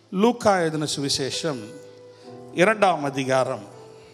லூக்கா எழுதின சுவிசேஷம் இரண்டாம் அதிகாரம்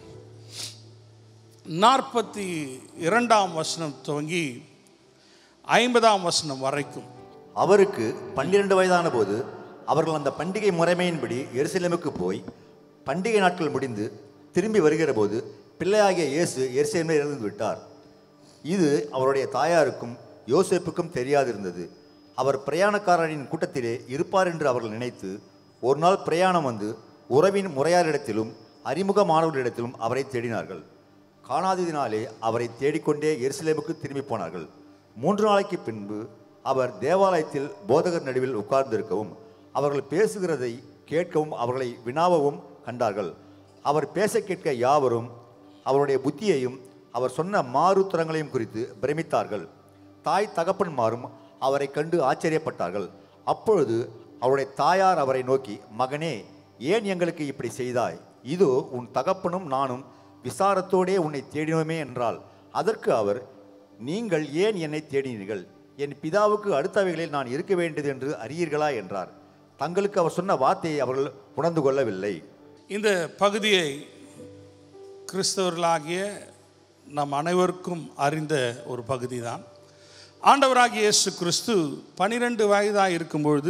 நாற்பத்தி இரண்டாம் வசனம் துவங்கி ஐம்பதாம் வசனம் வரைக்கும் அவருக்கு பன்னிரண்டு வயதான போது அவர்கள் அந்த பண்டிகை முறைமையின்படி எருசலேமுக்கு போய் பண்டிகை நாட்கள் முடிந்து திரும்பி வருகிற போது பிள்ளையாகிய இயேசு எருசலேமில் இறந்து விட்டார் இது அவருடைய தாயாருக்கும் யோசேப்புக்கும் தெரியாதிருந்தது அவர் பிரயாணக்காரரின் கூட்டத்திலே இருப்பார் என்று அவர்கள் நினைத்து ஒரு நாள் பிரயாணம் வந்து உறவின் முறையாரிடத்திலும் அறிமுகமானவர்களிடத்திலும் அவரை தேடினார்கள் காணாததினாலே அவரை தேடிக்கொண்டே எருசலேமுக்கு திரும்பி போனார்கள் மூன்று நாளைக்கு பின்பு அவர் தேவாலயத்தில் போதகர் நடுவில் உட்கார்ந்திருக்கவும் அவர்கள் பேசுகிறதை கேட்கவும் அவர்களை வினாவவும் கண்டார்கள் அவர் பேச கேட்க யாவரும் அவருடைய புத்தியையும் அவர் சொன்ன மாறுத்தரங்களையும் குறித்து பிரமித்தார்கள் தாய் தகப்பன்மாரும் அவரை கண்டு ஆச்சரியப்பட்டார்கள் அப்பொழுது அவருடைய தாயார் அவரை நோக்கி மகனே ஏன் எங்களுக்கு இப்படி செய்தாய் இதோ உன் தகப்பனும் நானும் விசாரத்தோடே உன்னை தேடினோமே என்றால் அதற்கு அவர் நீங்கள் ஏன் என்னை தேடினீர்கள் என் பிதாவுக்கு அடுத்தவைகளில் நான் இருக்க வேண்டியது என்று அறியீர்களா என்றார் தங்களுக்கு அவர் சொன்ன வார்த்தையை அவர்கள் உணர்ந்து கொள்ளவில்லை இந்த பகுதியை கிறிஸ்தவர்களாகிய நம் அனைவருக்கும் அறிந்த ஒரு பகுதி தான் ஆண்டவராகிய இயேசு கிறிஸ்து பனிரெண்டு வயதாக இருக்கும்பொழுது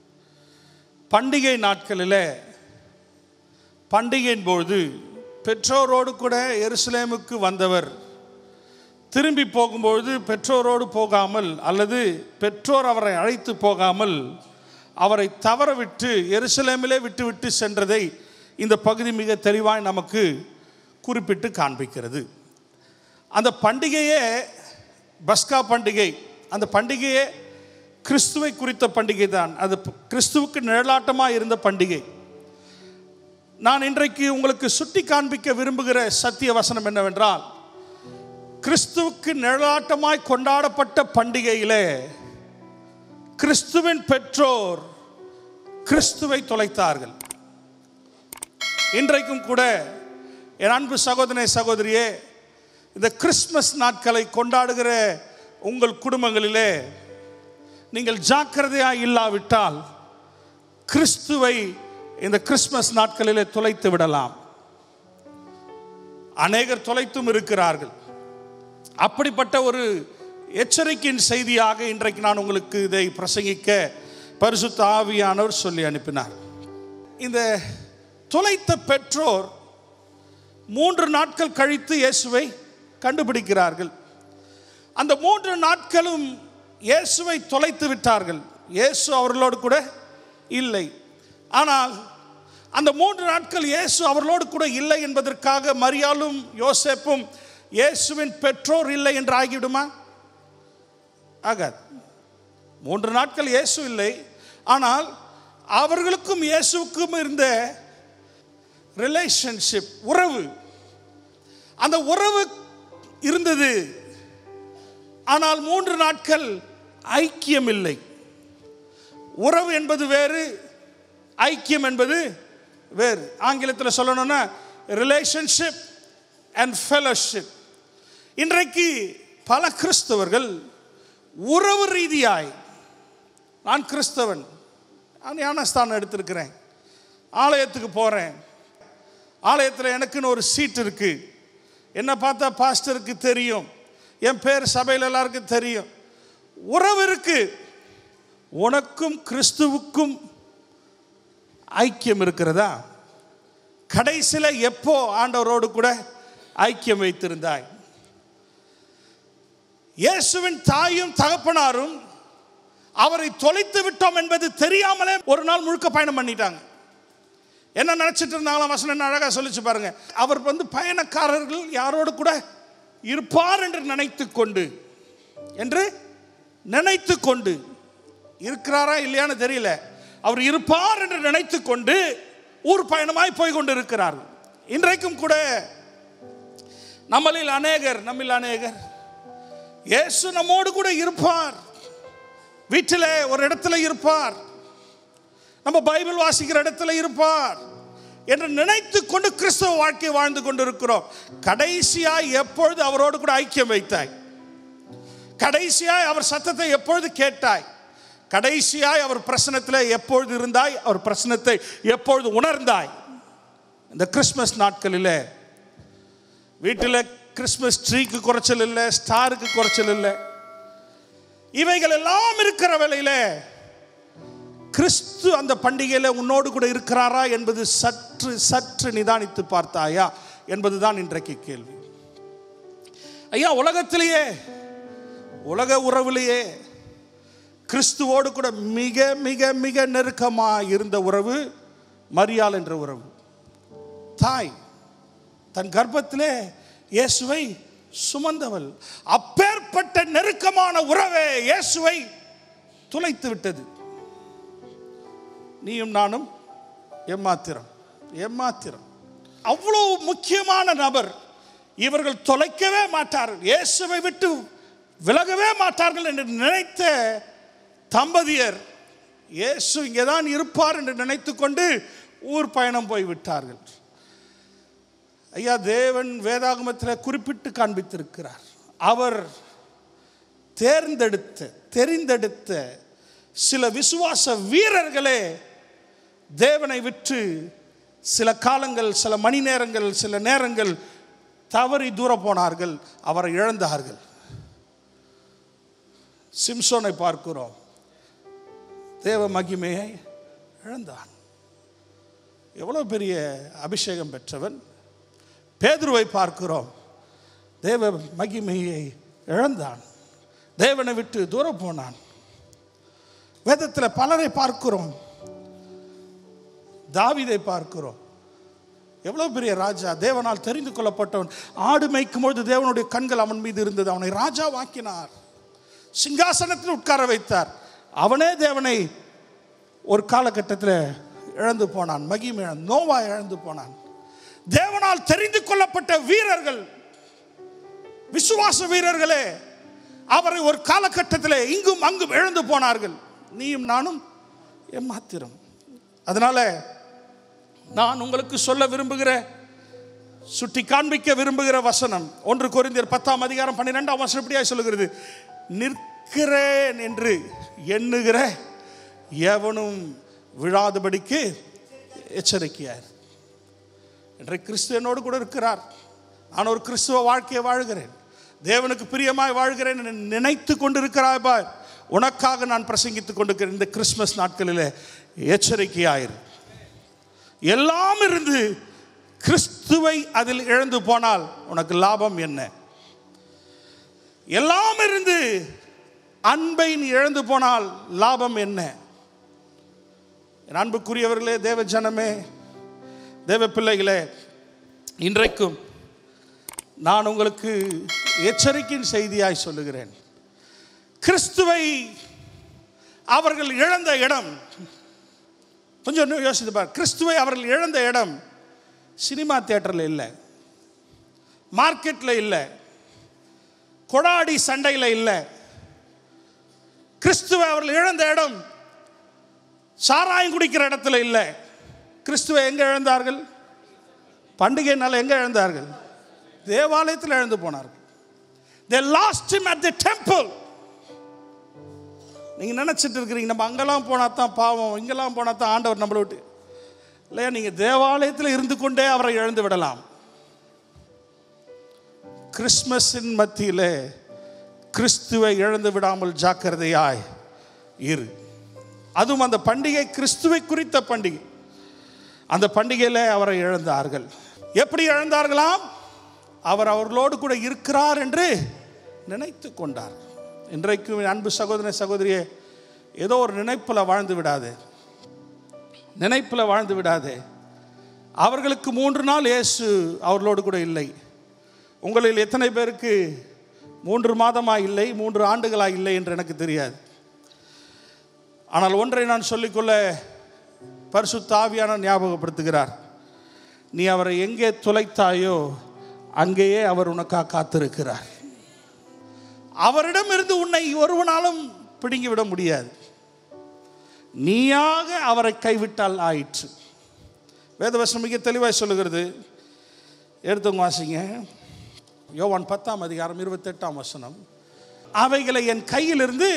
பண்டிகை நாட்களில் பண்டிகையின் பொழுது பெற்றோரோடு கூட எருசலேமுக்கு வந்தவர் திரும்பி போகும்பொழுது பெற்றோரோடு போகாமல் அல்லது பெற்றோர் அவரை அழைத்து போகாமல் அவரை தவற விட்டு எருசலேமிலே விட்டுவிட்டு சென்றதை இந்த பகுதி மிக தெளிவாய் நமக்கு குறிப்பிட்டு காண்பிக்கிறது அந்த பண்டிகையே பஸ்கா பண்டிகை அந்த பண்டிகையே கிறிஸ்துவை குறித்த பண்டிகை தான் அது கிறிஸ்துவுக்கு நிழலாட்டமாக இருந்த பண்டிகை நான் இன்றைக்கு உங்களுக்கு சுட்டி காண்பிக்க விரும்புகிற சத்திய வசனம் என்னவென்றால் கிறிஸ்துவுக்கு நிழலாட்டமாய் கொண்டாடப்பட்ட பண்டிகையிலே கிறிஸ்துவின் பெற்றோர் கிறிஸ்துவை தொலைத்தார்கள் இன்றைக்கும் கூட என் அன்பு சகோதரனே சகோதரியே இந்த கிறிஸ்மஸ் நாட்களை கொண்டாடுகிற உங்கள் குடும்பங்களிலே நீங்கள் ஜாக்கிரதையாக இல்லாவிட்டால் கிறிஸ்துவை இந்த கிறிஸ்மஸ் நாட்களிலே தொலைத்து விடலாம் அநேகர் தொலைத்தும் இருக்கிறார்கள் அப்படிப்பட்ட ஒரு எச்சரிக்கையின் செய்தியாக இன்றைக்கு நான் உங்களுக்கு இதை பிரசங்கிக்க பரிசுத்த ஆவியானவர் சொல்லி அனுப்பினார் இந்த தொலைத்த பெற்றோர் மூன்று நாட்கள் கழித்து இயேசுவை கண்டுபிடிக்கிறார்கள் அந்த மூன்று நாட்களும் இயேசுவை தொலைத்து விட்டார்கள் இயேசு அவர்களோடு கூட இல்லை ஆனால் அந்த மூன்று நாட்கள் இயேசு அவர்களோடு கூட இல்லை என்பதற்காக மரியாலும் யோசேப்பும் இயேசுவின் பெற்றோர் இல்லை என்று ஆகிவிடுமா ஆகாது மூன்று நாட்கள் இயேசு இல்லை ஆனால் அவர்களுக்கும் இயேசுவுக்கும் இருந்த ரிலேஷன்ஷிப் உறவு அந்த உறவு இருந்தது ஆனால் மூன்று நாட்கள் ஐக்கியம் இல்லை உறவு என்பது வேறு ஐக்கியம் என்பது வேறு ஆங்கிலத்தில் சொல்லணும்னா ரிலேஷன்ஷிப் அண்ட் ஃபெலோஷிப் இன்றைக்கு பல கிறிஸ்தவர்கள் உறவு ரீதியாய் நான் கிறிஸ்தவன் நான் ஞானஸ்தானம் எடுத்திருக்கிறேன் ஆலயத்துக்கு போகிறேன் ஆலயத்தில் எனக்குன்னு ஒரு சீட் இருக்குது என்னை பார்த்தா பாஸ்டருக்கு தெரியும் என் பேர் சபையில் எல்லாருக்கும் தெரியும் உறவு இருக்கு உனக்கும் கிறிஸ்துவுக்கும் ஐக்கியம் இருக்கிறதா கடைசியில் எப்போ ஆண்டவரோடு கூட ஐக்கியம் வைத்திருந்தாய் இயேசுவின் தாயும் தகப்பனாரும் அவரை தொலைத்து விட்டோம் என்பது தெரியாமலே ஒரு நாள் முழுக்க பயணம் பண்ணிட்டாங்க என்ன நினச்சிட்டு இருந்தாலும் வசனம் என்ன அழகாக சொல்லிச்சு பாருங்க அவர் வந்து பயணக்காரர்கள் யாரோடு கூட இருப்பார் என்று நினைத்து கொண்டு என்று நினைத்து கொண்டு இருக்கிறாரா இல்லையான்னு தெரியல அவர் இருப்பார் என்று நினைத்து கொண்டு ஊர் பயணமாய் போய் கொண்டு இருக்கிறார் இன்றைக்கும் கூட நம்மளில் அநேகர் நம்மில் அநேகர் இயேசு நம்மோடு கூட இருப்பார் வீட்டில் ஒரு இடத்துல இருப்பார் நம்ம பைபிள் வாசிக்கிற இடத்துல இருப்பார் என்று நினைத்து கொண்டு கிறிஸ்தவ வாழ்க்கை வாழ்ந்து கொண்டிருக்கிறோம் கடைசியாய் எப்பொழுது அவரோடு கூட ஐக்கியம் வைத்தாய் கடைசியாய் அவர் சத்தத்தை எப்பொழுது கேட்டாய் கடைசியாய் அவர் பிரசனத்தில் எப்பொழுது இருந்தாய் அவர் பிரசனத்தை எப்பொழுது உணர்ந்தாய் இந்த கிறிஸ்மஸ் நாட்களிலே வீட்டில் கிறிஸ்மஸ் ட்ரீக்கு குறைச்சல் இல்லை ஸ்டாருக்கு குறைச்சல் இல்லை இவைகள் எல்லாம் இருக்கிற வேளையில கிறிஸ்து அந்த பண்டிகையில் உன்னோடு கூட இருக்கிறாரா என்பது சற்று சற்று நிதானித்து பார்த்தாயா என்பதுதான் இன்றைக்கு கேள்வி ஐயா உலகத்திலேயே உலக உறவிலேயே கிறிஸ்துவோடு கூட மிக மிக மிக நெருக்கமாக இருந்த உறவு மரியாள் என்ற உறவு தாய் தன் கர்ப்பத்திலே இயேசுவை சுமந்தவள் அப்பேற்பட்ட நெருக்கமான உறவே இயேசுவை துளைத்து விட்டது நீயும் நானும் எம்மாத்திரம் எம்மாத்திரம் அவ்வளவு முக்கியமான நபர் இவர்கள் தொலைக்கவே மாட்டார்கள் இயேசுவை விட்டு விலகவே மாட்டார்கள் என்று நினைத்த தம்பதியர் இயேசு இங்கே தான் இருப்பார் என்று நினைத்து கொண்டு ஊர் பயணம் போய் விட்டார்கள் ஐயா தேவன் வேதாகமத்தில் குறிப்பிட்டு காண்பித்திருக்கிறார் அவர் தேர்ந்தெடுத்த தெரிந்தெடுத்த சில விசுவாச வீரர்களே தேவனை விற்று சில காலங்கள் சில மணி நேரங்கள் சில நேரங்கள் தவறி தூர போனார்கள் அவரை இழந்தார்கள் சிம்சோனை பார்க்கிறோம் தேவ மகிமையை இழந்தான் எவ்வளோ பெரிய அபிஷேகம் பெற்றவன் பேதுருவை பார்க்கிறோம் தேவ மகிமையை இழந்தான் தேவனை விட்டு தூரம் போனான் வேதத்தில் பலரை பார்க்கிறோம் தாவிதை பார்க்கிறோம் எவ்வளோ பெரிய ராஜா தேவனால் தெரிந்து கொள்ளப்பட்டவன் ஆடு மேய்க்கும் பொழுது தேவனுடைய கண்கள் அவன் மீது இருந்தது அவனை ராஜாவாக்கினார் சிங்காசனத்தில் உட்கார வைத்தார் அவனே தேவனை ஒரு காலகட்டத்தில் இழந்து போனான் மகிமை இழந்து நோவா இழந்து போனான் தேவனால் தெரிந்து கொள்ளப்பட்ட வீரர்கள் விசுவாச வீரர்களே அவரை ஒரு காலகட்டத்தில் இங்கும் அங்கும் இழந்து போனார்கள் நீயும் நானும் எம்மாத்திரம் அதனால நான் உங்களுக்கு சொல்ல விரும்புகிற சுட்டி காண்பிக்க விரும்புகிற வசனம் ஒன்று கொரிந்தியர் பத்தாம் அதிகாரம் பன்னிரெண்டாம் வசனம் இப்படியா சொல்லுகிறது நிற்கிறேன் என்று எண்ணுகிற எவனும் விழாதபடிக்கு எச்சரிக்கையார் இன்றைக்கு கிறிஸ்து என்னோடு கூட இருக்கிறார் நான் ஒரு கிறிஸ்துவ வாழ்க்கையை வாழ்கிறேன் தேவனுக்கு பிரியமாய் வாழ்கிறேன் என்று நினைத்து கொண்டிருக்கிறாய் பார் உனக்காக நான் பிரசங்கித்துக் கொண்டிருக்கிறேன் இந்த கிறிஸ்மஸ் நாட்களில் எச்சரிக்கையாயிரு எல்லாம் இருந்து கிறிஸ்துவை அதில் இழந்து போனால் உனக்கு லாபம் என்ன எல்லாம் இருந்து அன்பை நீ இழந்து போனால் லாபம் என்ன என் அன்புக்குரியவர்களே தேவ ஜனமே தேவ பிள்ளைகளே இன்றைக்கும் நான் உங்களுக்கு எச்சரிக்கையின் செய்தியாய் சொல்லுகிறேன் கிறிஸ்துவை அவர்கள் இழந்த இடம் கொஞ்சம் இன்னும் யோசித்து பார் கிறிஸ்துவை அவர்கள் இழந்த இடம் சினிமா தியேட்டரில் இல்லை மார்க்கெட்டில் இல்லை கொடாடி சண்டையில் இல்லை கிறிஸ்துவை அவர்கள் இழந்த இடம் சாராயம் குடிக்கிற இடத்துல இல்லை கிறிஸ்துவை எங்கே இழந்தார்கள் பண்டிகை நாள் எங்கே இழந்தார்கள் தேவாலயத்தில் இழந்து போனார்கள் they lost him at the temple நீங்க நினைச்சிட்டு இருக்கிறீங்க நம்ம அங்கெல்லாம் போனா தான் பாவம் இங்கெல்லாம் போனா தான் ஆண்டவர் நம்மளை விட்டு இல்லையா நீங்க தேவாலயத்தில் இருந்து கொண்டே அவரை இழந்து விடலாம் கிறிஸ்மஸின் மத்தியிலே கிறிஸ்துவை இழந்து விடாமல் ஜாக்கிரதையாய் இரு அதுவும் அந்த பண்டிகை கிறிஸ்துவை குறித்த பண்டிகை அந்த பண்டிகையில் அவரை இழந்தார்கள் எப்படி இழந்தார்களாம் அவர் அவர்களோடு கூட இருக்கிறார் என்று நினைத்து கொண்டார் இன்றைக்கும் என் அன்பு சகோதர சகோதரியே ஏதோ ஒரு நினைப்பில் வாழ்ந்து விடாதே நினைப்பில் வாழ்ந்து விடாதே அவர்களுக்கு மூன்று நாள் இயேசு அவர்களோடு கூட இல்லை உங்களில் எத்தனை பேருக்கு மூன்று மாதமாக இல்லை மூன்று ஆண்டுகளாக இல்லை என்று எனக்கு தெரியாது ஆனால் ஒன்றை நான் சொல்லிக்கொள்ள பரிசுத்த ஆவியான ஞாபகப்படுத்துகிறார் நீ அவரை எங்கே தொலைத்தாயோ அங்கேயே அவர் உனக்காக காத்திருக்கிறார் அவரிடமிருந்து உன்னை ஒருவனாலும் பிடுங்கி விட முடியாது நீயாக அவரை கைவிட்டால் ஆயிற்று வேதவசனம் மிக தெளிவாய் சொல்லுகிறது எடுத்துங்க வாசிங்க யோவான் பத்தாம் அதிகாரம் இருபத்தெட்டாம் வசனம் அவைகளை என் கையிலிருந்து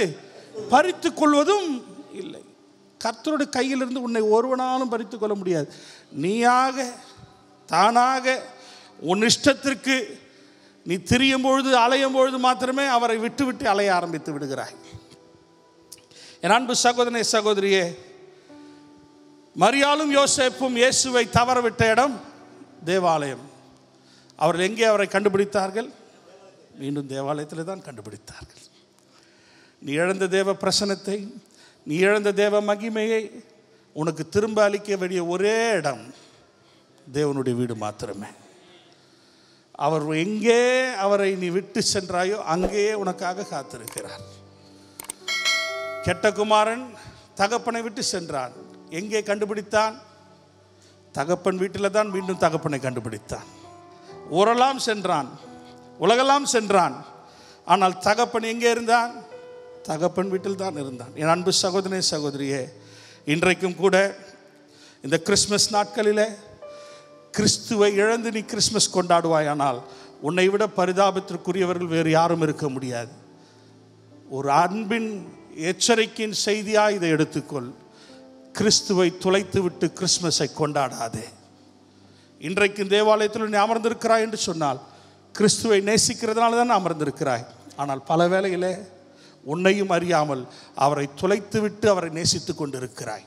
பறித்து கொள்வதும் இல்லை கர்த்தருடைய கையிலிருந்து உன்னை ஒருவனாலும் பறித்து கொள்ள முடியாது நீயாக தானாக உன் இஷ்டத்திற்கு நீ திரியும் பொழுது அலையும் பொழுது மாத்திரமே அவரை விட்டு விட்டு அலைய ஆரம்பித்து விடுகிறாய் என் அன்பு சகோதரனே சகோதரியே மரியாளும் யோசேப்பும் இயேசுவை தவறவிட்ட இடம் தேவாலயம் அவர்கள் எங்கே அவரை கண்டுபிடித்தார்கள் மீண்டும் தேவாலயத்தில் தான் கண்டுபிடித்தார்கள் நீ இழந்த தேவ பிரசனத்தை நீ இழந்த தேவ மகிமையை உனக்கு திரும்ப அளிக்க வேண்டிய ஒரே இடம் தேவனுடைய வீடு மாத்திரமே அவர் எங்கே அவரை நீ விட்டு சென்றாயோ அங்கேயே உனக்காக காத்திருக்கிறார் கெட்ட குமாரன் தகப்பனை விட்டு சென்றான் எங்கே கண்டுபிடித்தான் தகப்பன் வீட்டில் தான் மீண்டும் தகப்பனை கண்டுபிடித்தான் ஊரெல்லாம் சென்றான் உலகெல்லாம் சென்றான் ஆனால் தகப்பன் எங்கே இருந்தான் தகப்பன் வீட்டில் தான் இருந்தான் என் அன்பு சகோதரனே சகோதரியே இன்றைக்கும் கூட இந்த கிறிஸ்மஸ் நாட்களிலே கிறிஸ்துவை இழந்து நீ கிறிஸ்மஸ் கொண்டாடுவாயானால் உன்னை விட பரிதாபத்திற்குரியவர்கள் வேறு யாரும் இருக்க முடியாது ஒரு அன்பின் எச்சரிக்கையின் செய்தியாக இதை எடுத்துக்கொள் கிறிஸ்துவை துளைத்து விட்டு கிறிஸ்மஸை கொண்டாடாதே இன்றைக்கு தேவாலயத்தில் நீ அமர்ந்திருக்கிறாய் என்று சொன்னால் கிறிஸ்துவை நேசிக்கிறதுனால தான் அமர்ந்திருக்கிறாய் ஆனால் பல வேளையிலே உன்னையும் அறியாமல் அவரை துளைத்து விட்டு அவரை நேசித்து கொண்டிருக்கிறாய்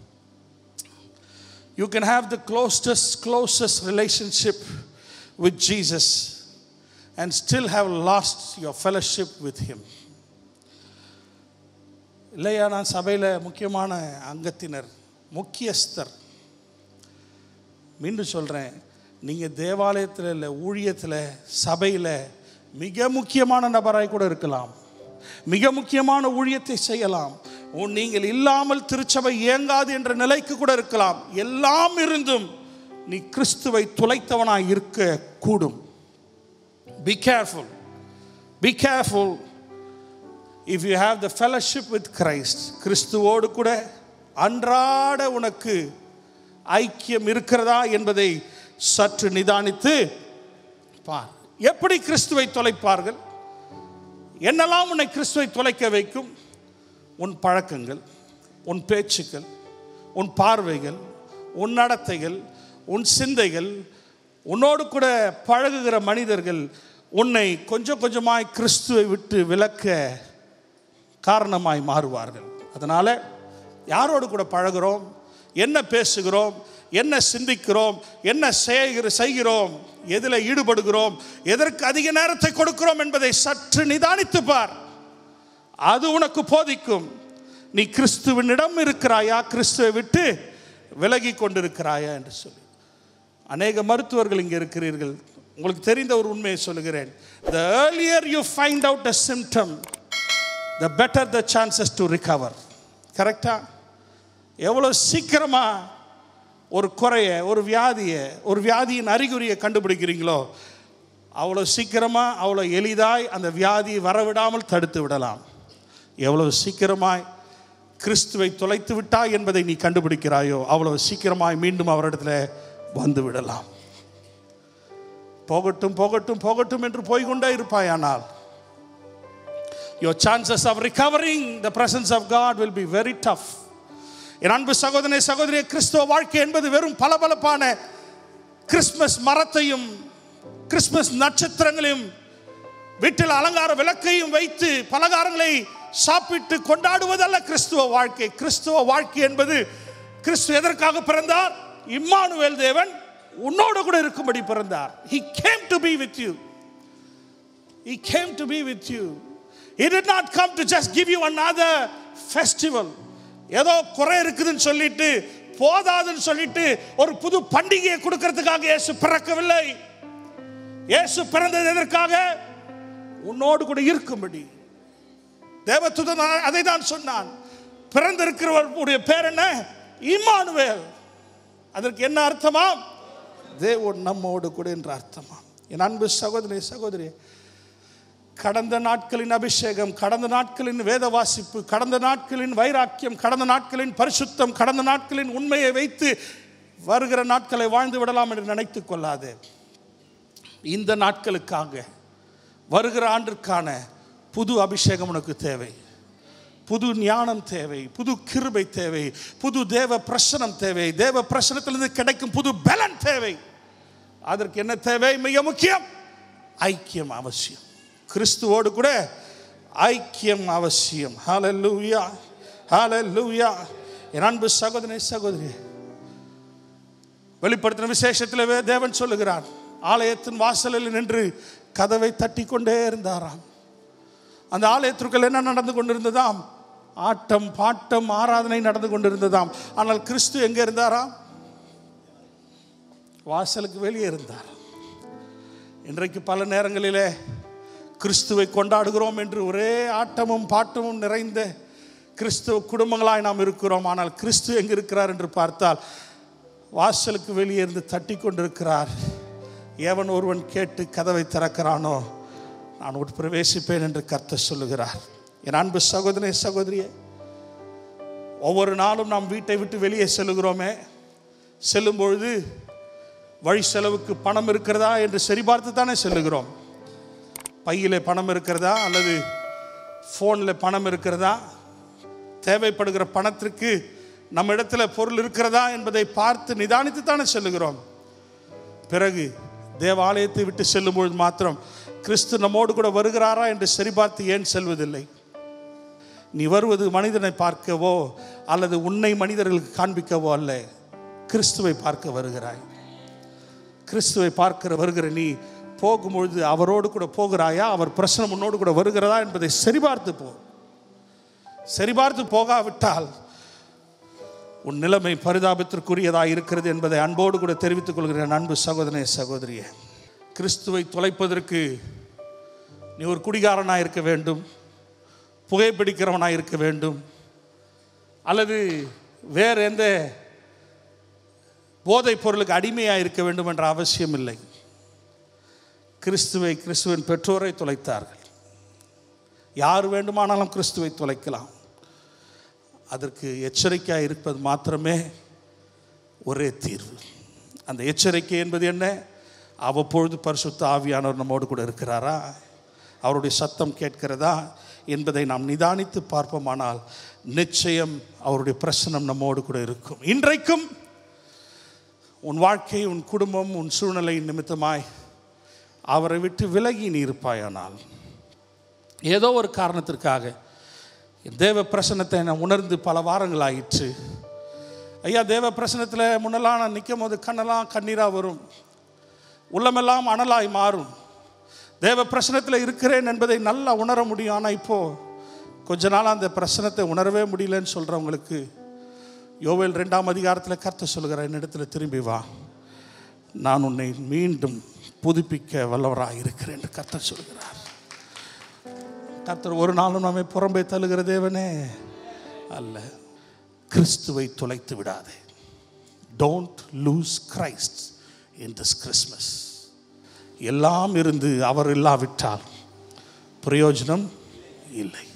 you can have the closest closest relationship with jesus and still have lost your fellowship with him இல்லையா நான் சபையில் முக்கியமான அங்கத்தினர் முக்கியஸ்தர் மீண்டும் சொல்கிறேன் நீங்கள் தேவாலயத்தில் இல்லை ஊழியத்தில் சபையில் மிக முக்கியமான நபராய் கூட இருக்கலாம் மிக முக்கியமான ஊழியத்தை செய்யலாம் உன் நீங்கள் இல்லாமல் திருச்சபை இயங்காது என்ற நிலைக்கு கூட இருக்கலாம் எல்லாம் இருந்தும் நீ கிறிஸ்துவை துளைத்தவனாய் இருக்க கூடும் be careful be careful if you have the fellowship with Christ கிறிஸ்துவோடு கூட அன்றாட உனக்கு ஐக்கியம் இருக்கிறதா என்பதை சற்று நிதானித்து பார் எப்படி கிறிஸ்துவை தொலைப்பார்கள் என்னெல்லாம் உன்னை கிறிஸ்துவை தொலைக்க வைக்கும் உன் பழக்கங்கள் உன் பேச்சுக்கள் உன் பார்வைகள் உன் நடத்தைகள் உன் சிந்தைகள் உன்னோடு கூட பழகுகிற மனிதர்கள் உன்னை கொஞ்சம் கொஞ்சமாய் கிறிஸ்துவை விட்டு விலக்க காரணமாய் மாறுவார்கள் அதனால் யாரோடு கூட பழகுறோம் என்ன பேசுகிறோம் என்ன சிந்திக்கிறோம் என்ன செய்கிற செய்கிறோம் எதில் ஈடுபடுகிறோம் எதற்கு அதிக நேரத்தை கொடுக்கிறோம் என்பதை சற்று நிதானித்து பார் அது உனக்கு போதிக்கும் நீ கிறிஸ்துவனிடம் இருக்கிறாயா கிறிஸ்துவை விட்டு விலகி கொண்டிருக்கிறாயா என்று சொல்லி அநேக மருத்துவர்கள் இங்கே இருக்கிறீர்கள் உங்களுக்கு தெரிந்த ஒரு உண்மையை சொல்லுகிறேன் the earlier you find out a symptom the better the chances to recover கரெக்டா எவ்வளோ சீக்கிரமாக ஒரு குறைய ஒரு வியாதியை ஒரு வியாதியின் அறிகுறியை கண்டுபிடிக்கிறீங்களோ அவ்வளோ சீக்கிரமாக அவ்வளோ எளிதாய் அந்த வியாதியை வரவிடாமல் தடுத்து விடலாம் எவ்வளவு சீக்கிரமாய் கிறிஸ்துவை தொலைத்து விட்டாய் என்பதை நீ கண்டுபிடிக்கிறாயோ அவ்வளவு சீக்கிரமாய் மீண்டும் அவரிடத்துல வந்து விடலாம் போகட்டும் போகட்டும் போகட்டும் என்று போய்கொண்டே இருப்பாயானால் your chances of recovering the presence of God will be very tough என் அன்பு சகோதரனை சகோதரிய கிறிஸ்துவ வாழ்க்கை என்பது வெறும் பளபளப்பான கிறிஸ்மஸ் மரத்தையும் கிறிஸ்மஸ் நட்சத்திரங்களையும் வீட்டில் அலங்கார விளக்கையும் வைத்து பலகாரங்களை சாப்பிட்டு கொண்டாடுவதல்ல கிறிஸ்துவ வாழ்க்கை கிறிஸ்துவ வாழ்க்கை என்பது கிறிஸ்து எதற்காக பிறந்தார் இம்மானுவேல் தேவன் உன்னோடு கூட இருக்கும்படி பிறந்தார் he came to be with you he came to be with you he did not come to just give you another festival ஏதோ குறை இருக்குதுன்னு சொல்லிட்டு போதாதுன்னு சொல்லிட்டு ஒரு புது பண்டிகையை கொடுக்கறதுக்காக இயேசு பிறக்கவில்லை இயேசு பிறந்தது எதற்காக உன்னோடு கூட இருக்கும்படி தேவத்துதன் அதை தான் சொன்னான் பிறந்திருக்கிறவருடைய பேர் என்ன இம்மானுவேல் அதற்கு என்ன அர்த்தமா தேவன் நம்மோடு கூட என்ற அர்த்தமா என் அன்பு சகோதரி சகோதரி கடந்த நாட்களின் அபிஷேகம் கடந்த நாட்களின் வேத வாசிப்பு கடந்த நாட்களின் வைராக்கியம் கடந்த நாட்களின் பரிசுத்தம் கடந்த நாட்களின் உண்மையை வைத்து வருகிற நாட்களை வாழ்ந்து விடலாம் என்று நினைத்துக் கொள்ளாதே இந்த நாட்களுக்காக வருகிற ஆண்டிற்கான புது அபிஷேகம் உனக்கு தேவை புது ஞானம் தேவை புது கிருபை தேவை புது தேவ பிரசனம் தேவை தேவ பிரசனத்திலிருந்து கிடைக்கும் புது பலன் தேவை அதற்கு என்ன தேவை மிக முக்கியம் ஐக்கியம் அவசியம் கிறிஸ்துவோடு கூட ஐக்கியம் அவசியம் ஹalleluya ஹalleluya என் அன்பு சகோதரனே சகோதரி வெளிப்படுத்தின விசேஷத்தில் தேவன் சொல்லுகிறார் ஆலயத்தின் வாசலில் நின்று கதவை தட்டி கொண்டே இருந்தாராம் அந்த ஆலயத்திற்குள் என்ன நடந்து கொண்டிருந்ததாம் ஆட்டம் பாட்டம் ஆராதனை நடந்து கொண்டிருந்ததாம் ஆனால் கிறிஸ்து எங்கே இருந்தாராம் வாசலுக்கு வெளியே இருந்தார் இன்றைக்கு பல நேரங்களிலே கிறிஸ்துவை கொண்டாடுகிறோம் என்று ஒரே ஆட்டமும் பாட்டமும் நிறைந்த கிறிஸ்துவ குடும்பங்களாய் நாம் இருக்கிறோம் ஆனால் கிறிஸ்து எங்கே இருக்கிறார் என்று பார்த்தால் வாசலுக்கு வெளியே இருந்து தட்டி கொண்டிருக்கிறார் எவன் ஒருவன் கேட்டு கதவை திறக்கிறானோ நான் உட் பிரவேசிப்பேன் என்று கர்த்தர் சொல்லுகிறார் என் அன்பு சகோதரே சகோதரியே ஒவ்வொரு நாளும் நாம் வீட்டை விட்டு வெளியே செல்லுகிறோமே செல்லும் பொழுது வழி செலவுக்கு பணம் இருக்கிறதா என்று சரிபார்த்து தானே செல்லுகிறோம் பையில் பணம் இருக்கிறதா அல்லது ஃபோனில் பணம் இருக்கிறதா தேவைப்படுகிற பணத்திற்கு நம்ம இடத்துல பொருள் இருக்கிறதா என்பதை பார்த்து நிதானித்து தானே செல்லுகிறோம் பிறகு தேவாலயத்தை விட்டு செல்லும்பொழுது மாத்திரம் கிறிஸ்து நம்மோடு கூட வருகிறாரா என்று சரிபார்த்து ஏன் செல்வதில்லை நீ வருவது மனிதனை பார்க்கவோ அல்லது உன்னை மனிதர்களுக்கு காண்பிக்கவோ அல்ல கிறிஸ்துவை பார்க்க வருகிறாய் கிறிஸ்துவை பார்க்கிற வருகிற நீ போகும்பொழுது அவரோடு கூட போகிறாயா அவர் பிரச்சனை உன்னோடு கூட வருகிறதா என்பதை சரிபார்த்து போ சரிபார்த்து போகாவிட்டால் உன் நிலைமை பரிதாபத்திற்குரியதாக இருக்கிறது என்பதை அன்போடு கூட தெரிவித்துக் கொள்கிறேன் அன்பு சகோதரனே சகோதரியே கிறிஸ்துவை தொலைப்பதற்கு நீ ஒரு குடிகாரனாக இருக்க வேண்டும் புகைப்பிடிக்கிறவனாக இருக்க வேண்டும் அல்லது வேறு எந்த போதைப் பொருளுக்கு அடிமையாக இருக்க வேண்டும் என்ற அவசியம் இல்லை கிறிஸ்துவை கிறிஸ்துவின் பெற்றோரை தொலைத்தார்கள் யார் வேண்டுமானாலும் கிறிஸ்துவை தொலைக்கலாம் அதற்கு எச்சரிக்கையாக இருப்பது மாத்திரமே ஒரே தீர்வு அந்த எச்சரிக்கை என்பது என்ன அவ்வப்பொழுது பரிசுத்த ஆவியானவர் நம்மோடு கூட இருக்கிறாரா அவருடைய சத்தம் கேட்கிறதா என்பதை நாம் நிதானித்து பார்ப்போமானால் நிச்சயம் அவருடைய பிரசனம் நம்மோடு கூட இருக்கும் இன்றைக்கும் உன் வாழ்க்கை உன் குடும்பம் உன் சூழ்நிலை நிமித்தமாய் அவரை விட்டு விலகி நீ இருப்பாயானால் ஏதோ ஒரு காரணத்திற்காக என் தேவ பிரசனத்தை நான் உணர்ந்து பல வாரங்கள் ஆயிற்று ஐயா தேவ பிரசனத்தில் முன்னெல்லாம் நான் நிற்கும் போது கண்ணெல்லாம் கண்ணீராக வரும் உள்ளமெல்லாம் அனலாய் மாறும் தேவ பிரசனத்தில் இருக்கிறேன் என்பதை நல்லா உணர முடியும் ஆனால் இப்போது கொஞ்ச நாள் அந்த பிரசனத்தை உணரவே முடியலன்னு சொல்கிறவங்களுக்கு யோவேல் ரெண்டாம் அதிகாரத்தில் கர்த்த சொல்கிற என்னிடத்தில் திரும்பி வா நான் உன்னை மீண்டும் புதுப்பிக்க வல்லவராக இருக்கிறேன் என்று கர்த்தர் சொல்கிறார் கர்த்தர் ஒரு நாளும் நம்மை புறம்பே தள்ளுகிற தேவனே அல்ல கிறிஸ்துவை தொலைத்து விடாதே don't lose Christ in this Christmas எல்லாம் இருந்து அவர் இல்லாவிட்டால் பிரயோஜனம் இல்லை